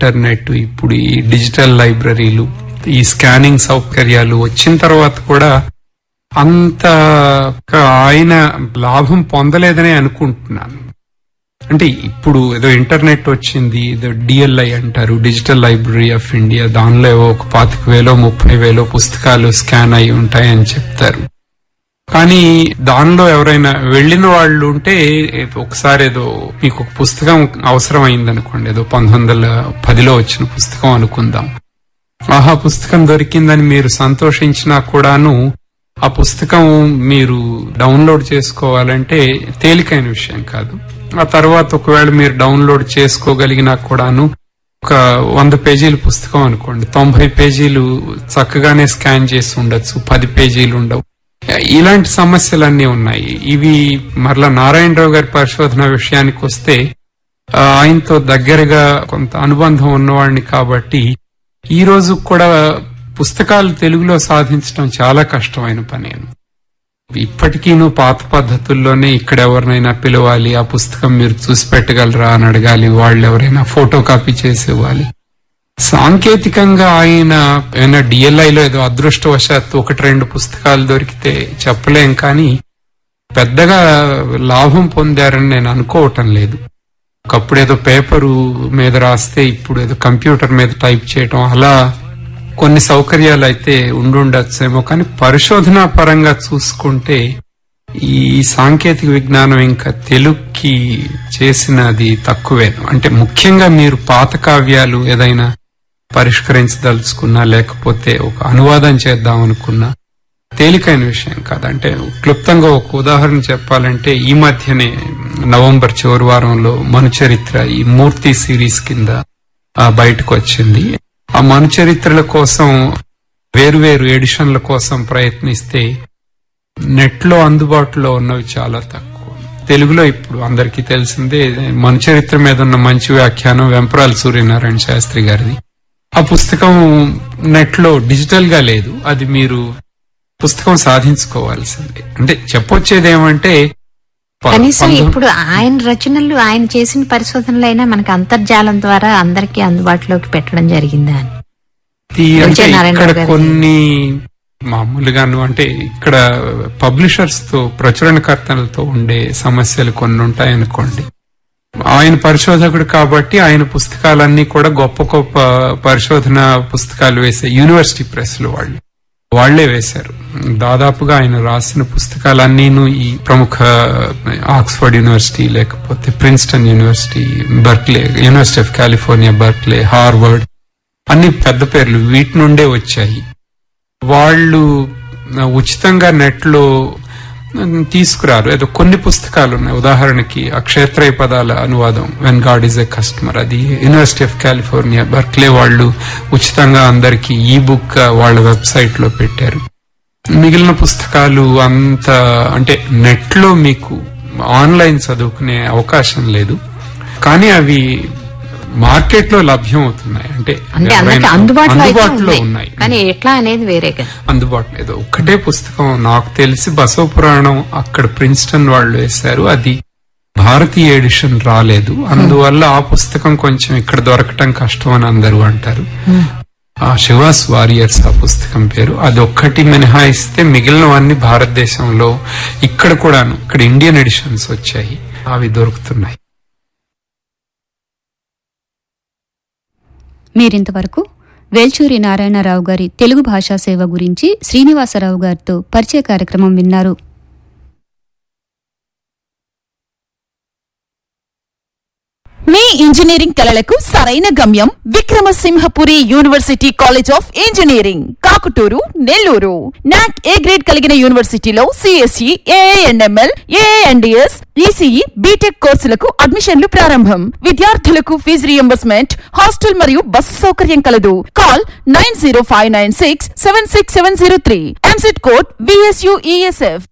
internet ఇప్పుడు ఈ digital లైబ్రరీలు ఈ స్కానింగ్ సౌకర్యాలు వచ్చిన తర్వాత కూడా అంత ఆయన లాభం పొందలేదనే అనుకుంటున్నాను అంటే ఇప్పుడు ఏదో ఇంటర్నెట్ వచ్చింది ఏదో డిఎల్ఐ అంటారు డిజిటల్ లైబ్రరీ ఆఫ్ ఇండియా దానిలో ఏవో ఒక పాతిక వేలో ముప్పై వేలో పుస్తకాలు స్కాన్ అయి ఉంటాయని చెప్తారు కానీ దానిలో ఎవరైనా వెళ్ళిన వాళ్ళు ఉంటే ఒకసారి ఏదో మీకు ఒక పుస్తకం అవసరం అయిందనుకోండి ఏదో పంతొమ్మిది వందల పదిలో వచ్చిన పుస్తకం అనుకుందాం ఆహా పుస్తకం దొరికిందని మీరు సంతోషించినా కూడాను ఆ పుస్తకం మీరు డౌన్లోడ్ చేసుకోవాలంటే తేలికైన విషయం కాదు ఆ తర్వాత ఒకవేళ మీరు డౌన్లోడ్ చేసుకోగలిగినా కూడాను ఒక వంద పేజీల పుస్తకం అనుకోండి తొంభై పేజీలు చక్కగానే స్కాన్ చేసి ఉండొచ్చు పది పేజీలు ఉండవు ఇలాంటి సమస్యలన్నీ ఉన్నాయి ఇవి మరలా నారాయణరావు గారి పరిశోధన విషయానికి వస్తే ఆ, ఆయనతో దగ్గరగా కొంత అనుబంధం ఉన్నవాడిని కాబట్టి ఈ రోజు కూడా పుస్తకాలు తెలుగులో సాధించడం చాలా కష్టమైన పనేను ఇప్పటికీను పాత పద్ధతుల్లోనే ఇక్కడ ఎవరినైనా పిలవాలి ఆ పుస్తకం మీరు చూసి పెట్టగలరా అని అడగాలి వాళ్ళు ఎవరైనా ఫోటో కాపీ చేసి ఇవ్వాలి సాంకేతికంగా ఆయన ఏమైనా డిఎల్ఐలో ఏదో అదృష్టవశాత్తు ఒకటి రెండు పుస్తకాలు దొరికితే చెప్పలేం కానీ పెద్దగా లాభం పొందారని నేను అనుకోవటం లేదు ఒకప్పుడు ఏదో పేపరు మీద రాస్తే ఇప్పుడు ఏదో కంప్యూటర్ మీద టైప్ చేయటం అలా కొన్ని సౌకర్యాలు అయితే ఉండుండొచ్చేమో కానీ పరిశోధనా పరంగా చూసుకుంటే ఈ సాంకేతిక విజ్ఞానం ఇంకా తెలుగుకి చేసినది తక్కువేను అంటే ముఖ్యంగా మీరు పాత కావ్యాలు ఏదైనా పరిష్కరించదలుచుకున్నా లేకపోతే ఒక అనువాదం చేద్దాం అనుకున్నా తేలికైన విషయం కాదు అంటే క్లుప్తంగా ఒక ఉదాహరణ చెప్పాలంటే ఈ మధ్యనే నవంబర్ చివరి వారంలో మను చరిత్ర ఈ మూర్తి సిరీస్ కింద ఆ, బయటకు వచ్చింది ఆ మను చరిత్రల కోసం వేరువేరు ఎడిషన్ల కోసం ప్రయత్నిస్తే నెట్ లో అందుబాటులో ఉన్నవి చాలా తక్కువ తెలుగులో ఇప్పుడు అందరికీ తెలిసిందే మన చరిత్ర మీద ఉన్న మంచి వ్యాఖ్యానం వెంపరాల సూర్యనారాయణ శాస్త్రి గారిది ఆ పుస్తకం నెట్ లో డిజిటల్ గా లేదు అది మీరు పుస్తకం సాధించుకోవాల్సిందే అంటే చెప్పొచ్చేది ఏమంటే ప- కనీసం పంతొమ్మిది- ఇప్పుడు ఆయన రచనలు ఆయన చేసిన పరిశోధనలైనా మనకి అంతర్జాలం ద్వారా అందరికీ అందుబాటులోకి పెట్టడం జరిగిందా అని ఈ అంటే నారాయణ ఇక్కడ గారి- కొన్ని మామూలుగాను అంటే ఇక్కడ పబ్లిషర్స్ తో ప్రచురణకర్తలతో ఉండే సమస్యలు కొన్ని ఉంటాయనుకోండి ఆయన పరిశోధకుడు కాబట్టి ఆయన పుస్తకాలన్నీ కూడా గొప్ప గొప్ప పరిశోధన పుస్తకాలు వేసే యూనివర్సిటీ ప్రెస్లు వాళ్ళు వాళ్లే వేశారు దాదాపుగా ఆయన రాసిన పుస్తకాలన్నీను ఈ ప్రముఖ ఆక్స్ఫర్డ్ యూనివర్సిటీ లేకపోతే Princeton university Berkeley university of California Berkeley Harvard అన్ని పెద్ద పేర్లు వీటి నుండే వచ్చాయి వాళ్ళు ఆ, ఉచితంగా నెట్ లో తీసుకురారు ఏదో కొన్ని పుస్తకాలు ఉన్నాయి ఉదాహరణకి ఆ క్షేత్రయ పదాల అనువాదం when god is a customer అది యూనివర్సిటీ ఆఫ్ కాలిఫోర్నియా బర్క్లే వాళ్ళు ఉచితంగా అందరికి ఈ బుక్ వాళ్ళ వెబ్సైట్ లో పెట్టారు మిగిలిన పుస్తకాలు అంత అంటే నెట్ లో మీకు ఆన్లైన్ చదువుకునే అవకాశం లేదు కానీ అవి మార్కెట్ లో లభ్యం అవుతున్నాయి అంటే అంటే అందరికి ఎవరైనా అందుబాటులో అయితే అందుబాటులో ఉంది ఉన్నాయి కానీ ఎట్లా అనేది వేరే కదా అందుబాటులో ఏదో ఒక్కటే పుస్తకం నాకు తెలిసి బసవ పురాణం అక్కడ ప్రిన్స్టన్ వాళ్ళు వేశారు అది భారతీయ ఎడిషన్ రాలేదు అందువల్ల ఆ పుస్తకం కొంచెం ఇక్కడ దొరకటం కష్టం అని అందరూ అంటారు ఆ శివాస్ వారియర్స్ ఆ పుస్తకం పేరు అది ఒక్కటి మినహాయిస్తే మిగిలినవన్నీ భారతదేశంలో ఇక్కడ కూడాను ఇక్కడ ఇండియన్ ఎడిషన్స్ వచ్చాయి అవి దొరుకుతున్నాయి మీరింతవరకు వేల్చూరి నారాయణరావు గారి తెలుగు భాషా సేవ గురించి శ్రీనివాసరావు గారితో పరిచయ కార్యక్రమం విన్నారు మీ ఇంజనీరింగ్ కలలకు సరైన గమ్యం Vikramasimhapuri university college of engineering Kakuturu Nellore NAAC A grade కలిగిన యూనివర్సిటీలో సిఎస్ఈ ఏఎన్ఎంఎల్ ఏఎన్డిఎస్ ఈసీఈ బీటెక్ కోర్సులకు అడ్మిషన్లు ప్రారంభం విద్యార్థులకు ఫీజు రియంబర్స్మెంట్ హాస్టల్ మరియు బస్సు సౌకర్యం కలదు call nine zero five nine six seven six seven zero three EAMCET code VSUESF